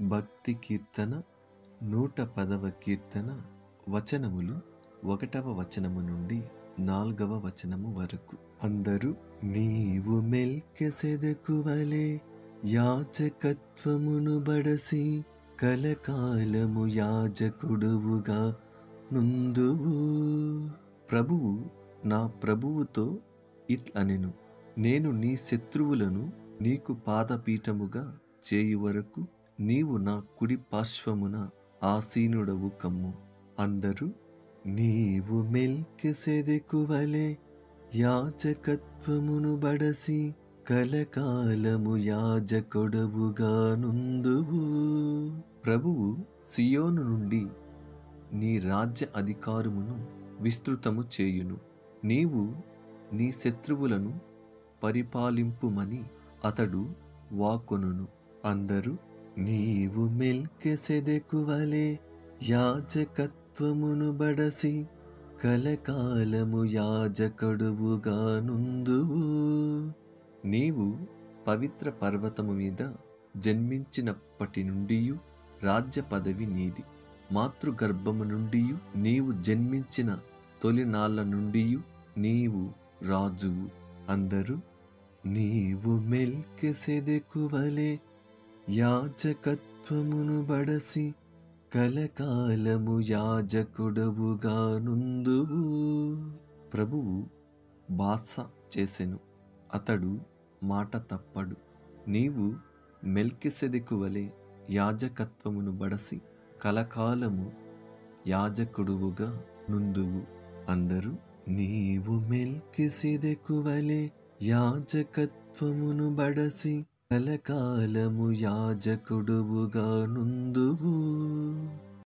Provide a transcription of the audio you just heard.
భక్తి కీర్తన నూట పదవ కీర్తన వచనములు ఒకటవ వచనము నుండి నాల్గవ వచనము వరకు అందరూ నీవు మెల్కెసెదకు వలె యాజకత్వమును బడసి కలకాలము యాజకుడువుగా నుందువు ప్రభువు నా ప్రభువుతో ఇట్లనెను నేను నీ శత్రువులను నీకు పాదపీఠముగా చేయు వరకు నీవు నా కుడి పార్శ్వమున ఆసీనుడవు కమ్ము అందరూ నీవు మెల్కెసెదెకు వలె యాజకత్వమును బడసి కలకాలము యాజకొడవుగా నుందువు ప్రభువు సియోను నుండి నీ రాజ్య అధికారమును విస్తృతము చేయును నీవు నీ శత్రువులను పరిపాలింపుమని అతడు వాకొనును అందరూ నీవు మెల్కెసెదెకు వలె యాజకత్వమును బడసి కలకాలము యాజకడువుగా నుందువు నీవు పవిత్ర పర్వతము మీద జన్మించినప్పటి నుండి రాజ్య పదవి నీది మాతృగర్భము నుండి నీవు జన్మించిన తొలినాళ్ళ నుండి నీవు రాజువు అందరూ నీవు మెల్కెసెదెకు వలె యాజకత్వమును బడసి కలకాలము యాజకుడవుగా నుందువు ప్రభువు బాస చేసెను అతడు మాట తప్పడు నీవు మెల్కిసెదెకు వలె యాజకత్వమును బడసి కలకాలము యాజకుడువుగా నుందువు అందరూ నీవు మెల్కిసెదెకు వలె యాజకత్వమును బడసి కలకాలము యాజకుడువుగా నుందువు